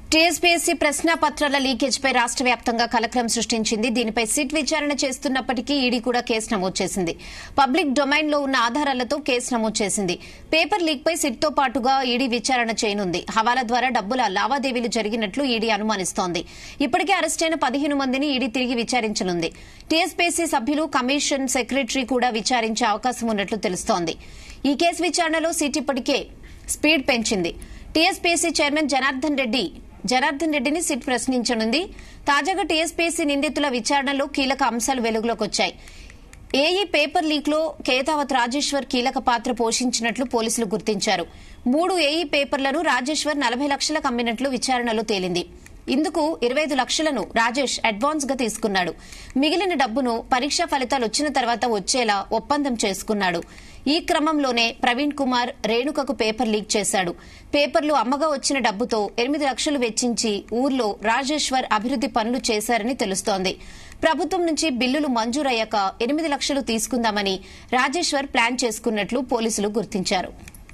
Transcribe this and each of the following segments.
TSPSC ప్రశ్నాపత్రాల leakage పై రాష్ట్ర వ్యాప్తంగా కలకలం సృష్టించింది దీనిపై సిట్ విచారణ చేస్తున్నప్పటికీ ఈడీ కూడా కేసు నమోదు చేసింది పబ్లిక్ డొమైన్ లో ఉన్న ఆధారాలతో కేసు నమోదు చేసింది పేపర్ లీక్ పై సిట్ తో పాటుగా ఈడీ విచారణ చేయనుంది హవాలా ద్వారా డబ్బుల లావాదేవీలు జరిగినట్లు ఈడీ అనుమానిస్తోంది ఇప్పటికే అరెస్టైన పదిహేను మందిని ఈడీ తిరిగి విచారించనుంది టీఎస్పీఎస్సీ సభ్యులు కమిషన్ సెక్రటరీ కూడా విచారించే అవకాశం ఉన్నట్లు తెలుస్తోంది ఈ కేసు విచారణలో సిట్ ఇప్పటికే స్పీడ్ పెంచింది టీఎస్పీఎస్సీ చైర్మన్ జనార్దన్ రెడ్డి జనార్దన్ రెడ్డిని సిట్ ప్రశ్నించనుంది తాజాగా టీఎస్పీఎస్సీ నిందితుల విచారణలో కీలక అంశాలు వెలుగులోకి వచ్చాయి ఏఈ పేపర్ లీక్ లో కేతావత్ రాజేశ్వర్ కీలక పాత్ర పోషించినట్లు పోలీసులు గుర్తించారు మూడు ఏఈ పేపర్లను రాజేశ్వర్ నలభై లక్షలకు అమ్మినట్లు విచారణలో తేలింది ఇందుకు ఇరవై ఐదు లక్షలను రాజేష్ అడ్వాన్స్ గా తీసుకున్నాడు మిగిలిన డబ్బును పరీక్షా ఫలితాలు వచ్చిన తర్వాత వచ్చేలా ఒప్పందం చేసుకున్నాడు ఈ క్రమంలోనే ప్రవీణ్ కుమార్ రేణుకకు పేపర్ లీక్ చేశాడు పేపర్లు అమ్మగా వచ్చిన డబ్బుతో ఎనిమిది లక్షలు వెచ్చించి ఊర్లో రాజేశ్వర్ అభివృద్ది పనులు చేశారని తెలుస్తోంది ప్రభుత్వం నుంచి బిల్లులు మంజూరయ్యాక ఎనిమిది లక్షలు తీసుకుందామని రాజేశ్వర్ ప్లాన్ చేసుకున్నట్లు పోలీసులు గుర్తించారు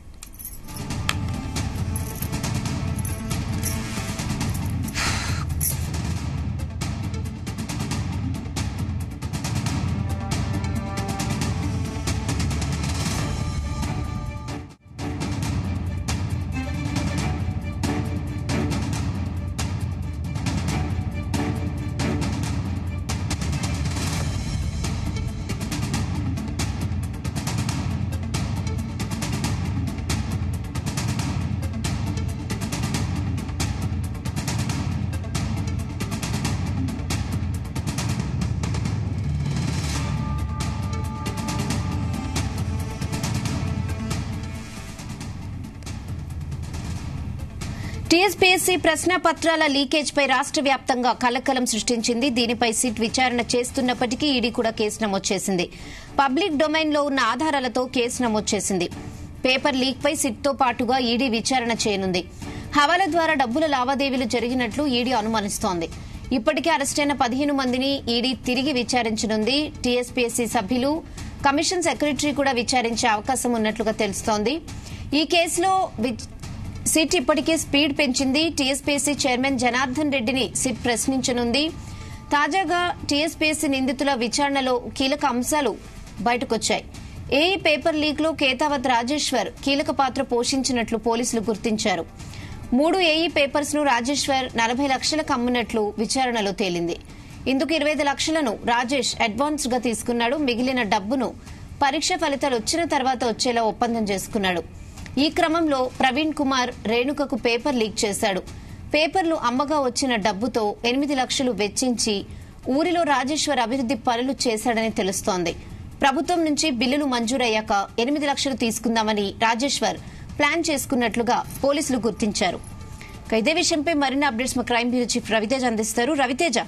టీఎస్పీఎస్సీ ప్రశ్నపత్రాల లీకేజ్ పై రాష్ట్ర వ్యాప్తంగా కలకలం సృష్టించింది దీనిపై సిట్ విచారణ చేస్తున్నప్పటికీ ఈడీ కూడా కేసు నమోదు చేసింది పబ్లిక్ డొమైన్ లో ఉన్న ఆధారాలతో కేసు నమోదు చేసింది పేపర్ లీక్ పై సిట్ తో పాటుగా ఈడీ విచారణ చేయనుంది హవాలా ద్వారా డబ్బుల లావాదేవీలు జరిగినట్లు ఈడీ అనుమానిస్తోంది ఇప్పటికే అరెస్టైన పదిహేను మందిని ఈడీ తిరిగి విచారించనుంది టీఎస్పీఎస్సీ సభ్యులు కమిషన్ సెక్రటరీ కూడా విచారించే అవకాశం ఉన్నట్లుగా తెలుస్తోంది ఈ కేసులో విచ్- సిట్ ఇప్పటికే స్పీడ్ పెంచింది టీఎస్పీఎస్సీ చైర్మన్ జనార్దన్ రెడ్డిని సిట్ ప్రశ్నించనుంది తాజాగా టీఎస్పీఎస్సీ నిందితుల విచారణలో కీలక అంశాలు బయటకొచ్చాయి ఏఈ పేపర్ లీక్ లో కేతావత్ రాజేశ్వర్ కీలక పాత్ర పోషించినట్లు పోలీసులు గుర్తించారు మూడు ఏఈ పేపర్స్ ను రాజేశ్వర్ నలభై లక్షలకు అమ్మినట్లు విచారణలో తేలింది ఇందుకు ఇరవై ఐదు లక్షలను రాజేష్ అడ్వాన్స్ గా తీసుకున్నాడు మిగిలిన డబ్బును పరీక్ష ఫలితాలు వచ్చిన తర్వాత వచ్చేలా ఒప్పందం చేసుకున్నాడు ఈ క్రమంలో ప్రవీణ్ కుమార్ రేణుకకు పేపర్ లీక్ చేశాడు పేపర్లు అమ్మగా వచ్చిన డబ్బుతో ఎనిమిది లక్షలు వెచ్చించి ఊరిలో రాజేశ్వర్ అభివృద్ది పనులు చేశాడని తెలుస్తోంది ప్రభుత్వం నుంచి బిల్లులు మంజూరయ్యాక ఎనిమిది లక్షలు తీసుకుందామని రాజేశ్వర్ ప్లాన్ చేసుకున్నట్లుగా పోలీసులు గుర్తించారు ఇక ఇదే విషయంపై మరిన్ని అప్డేట్స్ మా క్రైమ్ బ్యూరో చీఫ్ రవితేజ అందిస్తారు రవితేజ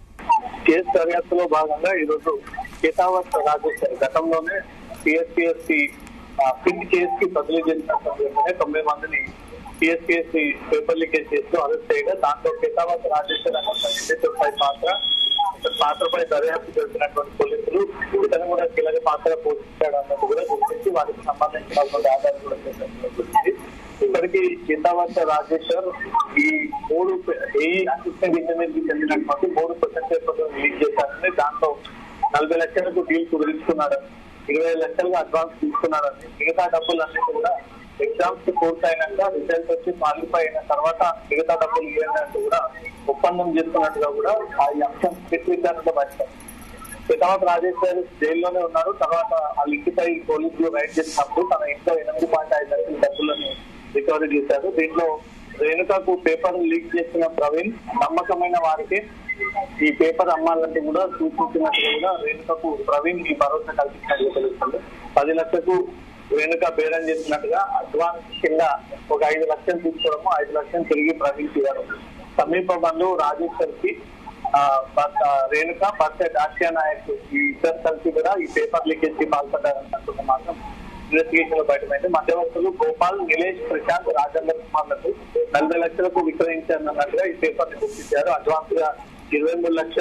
కేసు దర్యాప్తులో భాగంగా ఈరోజు కేతావత్ రాజేశ్వర్ గతంలోనే టీఎస్పీఎస్సీ పిండి కేసు కి బదిలీ చేసిన సమయంలోనే తొంభై మందిని టీఎస్పీఎస్సీ పేపర్ లీకేజ్ కేసులో అరెస్ట్ చేయగా దాంట్లో కేతావత్ రాజేశ్వర్ అన్న నిందితుడిపై పాత్ర ఇతని పాత్రపై దర్యాప్తు చేసినటువంటి పోలీసులు ఇతను కూడా కీలక పాత్ర పోషించాడు అన్నది కూడా గుర్తించి వారికి సంబంధించినటువంటి ఆధారం కూడా చేసినట్టు గుర్తించి ఇప్పటికీ చింతావంత రాజేశ్వర్ ఈ మూడు ఏ అసిస్టెంట్ ఇంజనీర్ కి చెందినటువంటి మూడు క్వశ్చన్ పేపర్ రిలీజ్ చేశారని దాంట్లో నలభై లక్షలకు డీల్ కుదుర్చుకున్నాడని ఇరవై లక్షలుగా అడ్వాన్స్ తీసుకున్నాడని మిగతా డబ్బులన్నీ కూడా ఎగ్జామ్స్ పూర్తి అయినాక రిజల్ట్ వచ్చి క్వాలిఫై అయిన తర్వాత మిగతా డబ్బులు ఇవ్వడానికి కూడా ఒప్పందం చేసుకున్నట్టుగా కూడా ఆ ఈ అంశం స్పెసిఫిక్ విచారణలో బయటపడింది తర్వాత రాజేశ్వర్ జైల్లోనే ఉన్నారు తర్వాత ఆ లింక్ పై పోలీసులు రైడ్ చేసినప్పుడు తన ఇంట్లో ఎనిమిది పాయింట్ ఐదు లక్షల డబ్బులను రికవరీ చేశారు దీంట్లో రేణుకకు పేపర్ లీక్ చేసిన ప్రవీణ్ నమ్మకమైన వారికి ఈ పేపర్ అమ్మాలంటే కూడా సూచించినట్టు కూడా రేణుకకు ప్రవీణ్ ఈ భరోసా కల్పించినట్టు తెలుస్తుంది పది లక్షలకు రేణుక బేరం చేసినట్టుగా అడ్వాన్స్ కింద ఒక ఐదు లక్షలు తీసుకోవడము ఐదు లక్షలు తిరిగి ప్రవీణ్ ఇవ్వడం సమీప బంధువు రాజేశ్వర్ కి ఆ, భర్త రేణుక భర్త దాస్యా నాయక్ ఈ ఇద్దరు కలిసి కూడా ఈ పేపర్ లీకేజ్ కి పాల్పడ్డారన్నట్టు మాత్రం ఇన్వెస్టిగేషన్ లో బయటమైంది మధ్యవర్తులు గోపాల్ నిలేష్ ప్రశాంత్ రాజేంద్ర కుమార్లకు నలభై లక్షలకు విక్రయించారన్నట్టుగా ఈ పేపర్ ని గుర్తించారు అడ్వాన్స్ గా ఇరవై మూడు లక్షలు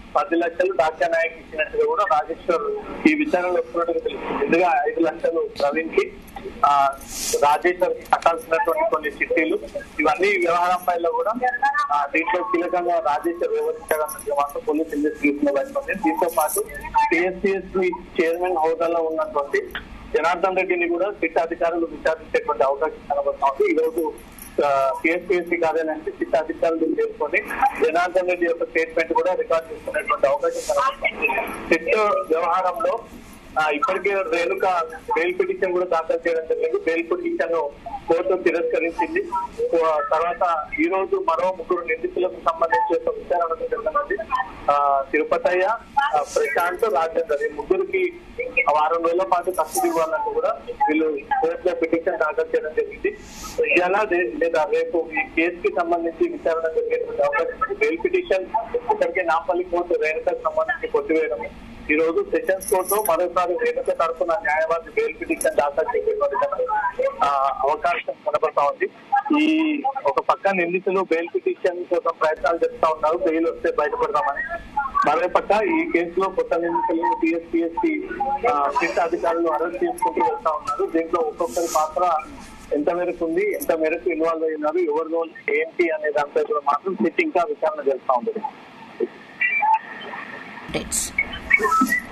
పది లక్షలు డాక్టర్ నాయక్ ఇచ్చినట్టుగా కూడా రాజేశ్వర్ ఈ విచారణలో వస్తున్నట్టుగా తెలుస్తుంది ముందుగా ఐదు లక్షలు ప్రవీణ్ కి ఆ, రాజేశ్వర్ కట్టాల్సినటువంటి కొన్ని చిట్టీలు ఇవన్నీ వ్యవహారంపైలో కూడా ఆ, దీంట్లో కీలకంగా రాజేశ్వర్ వివరించడానికి మాత్రం పోలీస్ ఇన్వెస్టిగేషన్ పడుతుంది దీంతో పాటు టీఎస్పీఎస్సీ చైర్మన్ హోదాలో ఉన్నటువంటి జనార్దన్ రెడ్డిని కూడా సిట్ అధికారులు విచారించేటువంటి అవకాశం కనబడుతా ఉంది ఈ రోజు టీఎస్పీఎస్సీ కార్యాలయానికి సిట్ అధికారులు చేసుకొని జనార్దన్ రెడ్డి యొక్క స్టేట్మెంట్ కూడా రికార్డ్ చేసుకునేటువంటి అవకాశం కనబడుతుంది సిట్ వ్యవహారంలో ఆ, ఇప్పటికే రేణుక బెయిల్ పిటిషన్ కూడా దాఖలు చేయడం జరిగింది బెయిల్ పిటిషన్ కోర్టు తిరస్కరించింది ఆ, తర్వాత ఈ రోజు మరో ముగ్గురు నిందితులకు సంబంధించి ఒక విచారణ జరుగుతున్నది ఆ, తిరుపతయ్య ఆ, ప్రశాంత్ రాజేందర్ ఈ ముగ్గురికి వారం రోజుల పాటు కస్టడీ ఇవ్వాలంటూ కూడా వీళ్ళు కోర్టులో పిటిషన్ దాఖలు చేయడం జరిగింది ఇలా లేదా రేపు ఈ కేసుకి సంబంధించి విచారణ జరిగేటువంటి అవకాశం ఉంది. బెయిల్ పిటిషన్ ఇప్పటికే నాపల్లి కోర్టు రేణుకకు సంబంధించి కొట్టివేయడం ఈ రోజు సెషన్స్ కోర్టు మరోసారి రేణుక తరఫున న్యాయవాది బెయిల్ పిటిషన్ దాఖలు చేసేటువంటి ఆ, అవకాశం కనబడతా ఉంది ఈ ఒక పక్క నిందితులు బెయిల్ పిటిషన్ కోసం ప్రయత్నాలు చేస్తా ఉన్నారు బెయిల్ వస్తే బయటపడదామని మరో పక్క ఈ కేసులో కొత్త నిందితులను టీఎస్పీఎస్సీ సిట్ అధికారులు అరెస్ట్ చేసుకుంటూ వెళ్తా ఉన్నారు దీంట్లో ఒక్కొక్కరి పాత్ర ఎంత మేరకు ఉంది ఎంత మేరకు ఇన్వాల్వ్ అయినారు ఎవరి రోల్ ఏంటి అనే దానిపై కూడా మాత్రం సిట్ ఇంకా విచారణ చేస్తా ఉంటుంది అప్డేట్స్